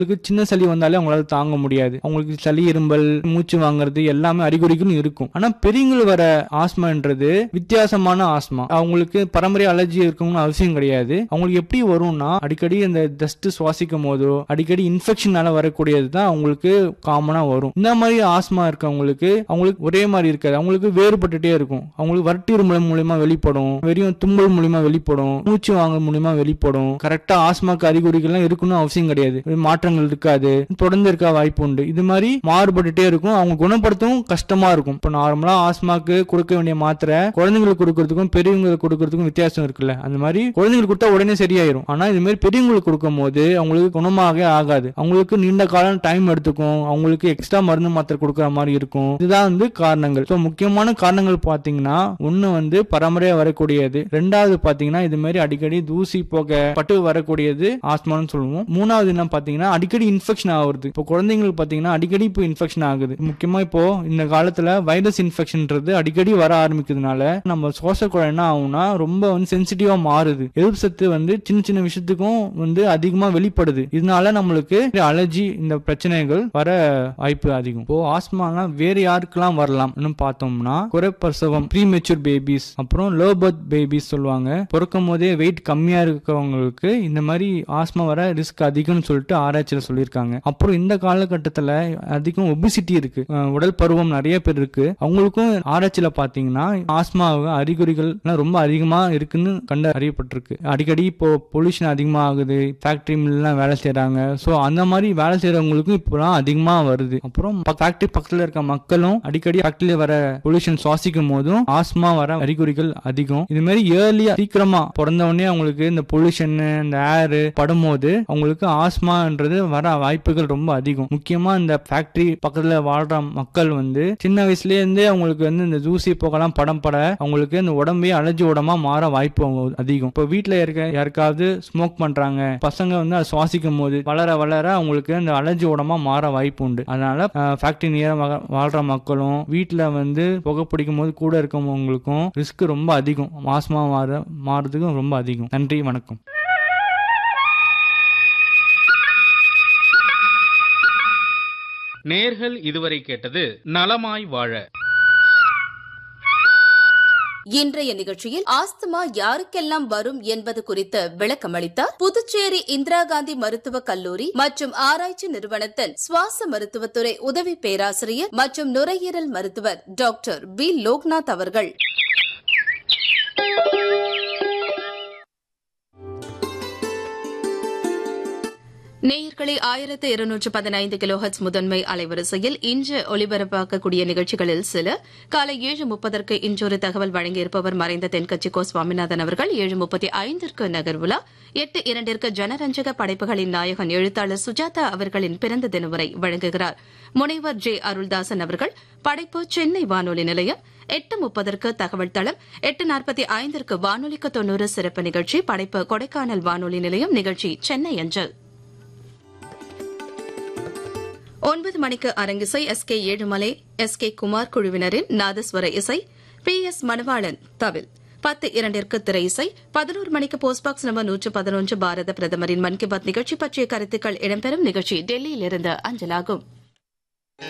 அவங்களுக்கு சின்ன சளி வந்தாலே அவங்களால தாங்க முடியாது அவங்களுக்கு சளி இரும்பல் மூச்சு வாங்குறது எல்லாமே அறிகுறிகளும் இருக்கும் ஆனா பெரியவங்களுக்கு வர ஆஸ்மான்றது வித்தியாசமான ஆஸ்மா அவங்களுக்கு பரம்பரை அலர்ஜி இருக்கணும்னு அவசியம் கிடையாது அவங்களுக்கு எப்படி வரும்னா அடிக்கடி அந்த டஸ்ட் சுவாசிக்கும் போதோ அடிக்கடி இன்ஃபெக்ஷனால வரக்கூடியது தான் அவங்களுக்கு காமனா வரும் இந்த மாதிரி ஆஸ்மா இருக்கவங்களுக்கு அவங்களுக்கு ஒரே மாதிரி இருக்காது அவங்களுக்கு வேறுபட்டுட்டே இருக்கும் அவங்களுக்கு வறட்டு இருமல் மூலியமா வெளிப்படும் வெறும் தும்பல் மூலியமா வெளிப்படும் மூச்சு வாங்க மூலியமா வெளிப்படும் கரெக்டா ஆஸ்மாக்கு அறிகுறிகள்லாம் இருக்கணும்னு அவசியம் கிடையாது மாற்றங்கள் இருக்காது தொடர்ந்து இருக்க வாய்ப்பு உண்டு இது மாதிரி மாறுபட்டுட்டே இருக்கும் அவங்க குணப்படுத்தவும் கஷ்டமா இருக்கும் இப்போ நார்மலா ஆஸ்மாக்கு கொடுக்க வேண்டிய மாத்திரை குழந்தைங்களுக்கு கொடுக்கறதுக்கும் பெரியவங்களுக்கு கொடுக்கறதுக்கும் வித்தியாசம் இருக்குல்ல அந்த மாதிரி குழந்தைங்களுக்கு கொடுத்தா உடனே சரியாயிரும் ஆனா இது மாதிரி பெரியவங்களுக்கு கொடுக்கும் போது அவங்களுக்கு குணமாக ஆகாது அவங்களுக்கு நீண்ட காலம் டைம் எடுத்துக்கும் அவங்களுக்கு எக்ஸ்ட்ரா மருந்து மாத்திரை கொடுக்கற மாதிரி இருக்கும் இதுதான் வந்து காரணங்கள் ஸோ முக்கியமான காரணங்கள் பாத்தீங்கன்னா ஒண்ணு வந்து பரம்பரையா வரக்கூடியது ரெண்டாவது பாத்தீங்கன்னா இது மாதிரி அடிக்கடி தூசி போக பட்டு வரக்கூடியது ஆஸ்மான்னு சொல்லுவோம் மூணாவது என்ன பாத்தீங்கன்னா அடிக்கடி இன்ஃபெக்ஷன் ஆகுறது இப்போ குழந்தைங்களுக்கு பாத்தீங்கன்னா அடிக்கடி இப்போ இன்ஃபெக்ஷன் ஆகுது முக்கியமா இப்போ இந்த காலத்துல வைரஸ் இன்ஃபெக்ஷன்ன்றது அடிக்கடி வர ஆரம்பிக்கிறதுனால நம்ம சுவாச குழாய் என்ன ஆகும்னா ரொம்ப வந்து சென்சிட்டிவா மாறுது எதிர்ப்பு சத்து வந்து சின்ன சின்ன விஷயத்துக்கும் வந்து அதிகமா வெளிப்படுது இதனால நம்மளுக்கு அலர்ஜி இந்த பிரச்சனைகள் வர வாய்ப்பு அதிகம் இப்போ ஆஸ்மானா வேற யாருக்கெல்லாம் வரலாம் பார்த்தோம்னா குறைப்பிரசவம் ப்ரீ மெச்சூர் பேபிஸ் அப்புறம் லோ பர்த் பேபிஸ் சொல்லுவாங்க பிறக்கும் போதே வெயிட் கம்மியா இருக்கிறவங்களுக்கு இந்த மாதிரி ஆஸ்மா வர ரிஸ்க் அதிகம்னு சொல்லிட்டு ஆராய்ச்சியில சொல்லியிருக்காங்க அப்புறம் இந்த காலகட்டத்துல அதிகம் ஒபிசிட்டி இருக்கு அஹ் உடல் பருவம் நிறைய பேர் இருக்கு அவங்களுக்கும் ஆராய்ச்சியில பாத்தீங்கன்னா ஆஸ்மா அறிகுறிகள் ரொம்ப அதிகமா இருக்குன்னு கண்டு அறியப்பட்டிருக்கு அடிக்கடி இப்போ பொல்யூஷன் அதிகமா ஆகுது ஃபேக்டரி மில்லாம் வேலை செய்யறாங்க ஸோ அந்த மாதிரி வேலை செய்யறவங்களுக்கும் இப்போலாம் அதிகமா வருது அப்புறம் ஃபேக்டரி பக்கத்துல இருக்க மக்களும் அடிக்கடி ஃபேக்டரியில வர பொல்யூஷன் சுவாசிக்கும் போதும் ஆஸ்மா வர அறிகுறிகள் அதிகம் இது மாதிரி ஏர்லியா சீக்கிரமா பிறந்த உடனே அவங்களுக்கு இந்த பொல்யூஷன் இந்த ஏர் படும்போது அவங்களுக்கு ஆஸ்மான்றது வர வாய்ப்புகள் ரொம்ப அதிகம் முக்கியமா இந்த ஃபேக்டரி பக்கத்துல வாழ்ற மக்கள் வந்து சின்ன வயசுல இருந்தே அவங்களுக்கு வந்து இந்த தூசி புகைலாம் படம் பட அவங்களுக்கு இந்த உடம்பே அலர்ஜி உடம்பா மாற வாய்ப்பு அவங்க அதிகம் இப்போ வீட்டுல இருக்க யாருக்காவது ஸ்மோக் பண்றாங்க பசங்க வந்து அதை சுவாசிக்கும் போது வளர வளர அவங்களுக்கு இந்த அலர்ஜி உடம்பா மாற வாய்ப்பு உண்டு அதனால ஃபேக்டரி நியர வாழ்ற மக்களும் வீட்டுல வந்து புகை பிடிக்கும் போது கூட இருக்கவங்களுக்கும் ரிஸ்க் ரொம்ப அதிகம் மாசமா மாற மாறதுக்கும் ரொம்ப அதிகம் நன்றி வணக்கம் நேர்கள் இதுவரை கேட்டது நலமாய் வாழ இன்றைய நிகழ்ச்சியில் ஆஸ்துமா யாருக்கெல்லாம் வரும் என்பது குறித்து விளக்கமளித்தார் புதுச்சேரி இந்திரா காந்தி மருத்துவக் கல்லூரி மற்றும் ஆராய்ச்சி நிறுவனத்தின் சுவாச மருத்துவத்துறை உதவி பேராசிரியர் மற்றும் நுரையீரல் மருத்துவர் டாக்டர் பி லோக்நாத் அவர்கள் நேயர்களே ஆயிரத்து இருநூற்று பதினைந்து கிலோஹெட்ஸ் முதன்மை அலைவரிசையில் இன்று ஒலிபரப்பாக்கக்கூடிய நிகழ்ச்சிகளில் சில காலை ஏழு முப்பதற்கு இன்றொரு தகவல் வழங்கியிருப்பவர் மறைந்த தென்கட்சி கோ சுவாமிநாதன் அவர்கள் ஏழு முப்பத்தி ஐந்திற்கு நகர்வுலா எட்டு இரண்டிற்கு ஜனரஞ்சக படைப்புகளின் நாயகன் எழுத்தாளர் சுஜாதா அவர்களின் பிறந்த தினமுறை வழங்குகிறார் முனைவர் ஜே அருள்தாசன் அவர்கள் படைப்பு சென்னை வானொலி நிலையம் எட்டு முப்பதற்கு தகவல் தளம் எட்டு நாற்பத்தி ஐந்திற்கு வானொலிக்கு தொன்னூறு சிறப்பு நிகழ்ச்சி படைப்பு கொடைக்கானல் வானொலி நிலையம் நிகழ்ச்சி சென்னை அஞ்சல் ஒன்பது மணிக்கு அரங்கிசை S K Ezhumalai S K Kumar குழுவினரின் நாதஸ்வர இசை பி எஸ் மணவாளன் தவில் பத்து இரண்டிற்கு திரை இசை பதினோரு மணிக்கு போஸ்ட்பாக்ஸ் நம்பர் நூற்று பதினொன்று பாரத பிரதமரின் மன் கி பாத் நிகழ்ச்சி பற்றிய கருத்துக்கள் இடம்பெறும் நிகழ்ச்சி டெல்லியிலிருந்து அஞ்சலாகும்